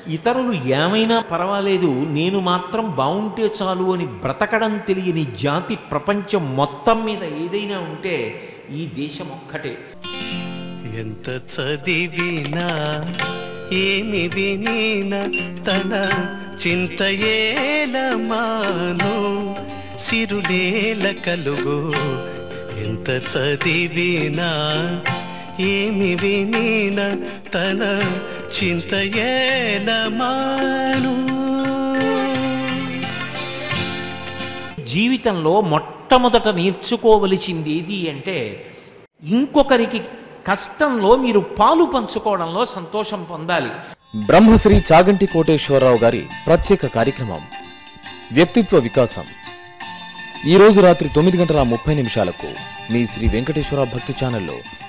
ఇతరులు ఏమైనా పర్వాలేదు నేను మాత్రం బాగుంటే చాలు అని బ్రతకడం తెలియని జాతి ప్రపంచం మొత్తం మీద ఏదైనా ఉంటే ఈ దేశం ఒక్కటే ఎంత చదివినా ఏమి వినినా తన చింత ఏలమాను సిరులేల కలుగు ఎంత చదివినా ఏమి వినినా తన చింత ఏలమాను జీవితంలో మొట్టమొదట నేర్చుకోవలసింది ఏది అంటే ఇంకొకరికి కష్టంలో మీరు పాలు పంచుకోవడంలో సంతోషం పొందాలి బ్రహ్మశ్రీ చాగంటి కోటేశ్వరరావు గారి ప్రత్యేక కార్యక్రమం వ్యక్తిత్వ వికాసం ఈ రోజు రాత్రి తొమ్మిది గంటల ముప్పై నిమిషాలకు మీ శ్రీ వెంకటేశ్వర భక్తి ఛానల్లో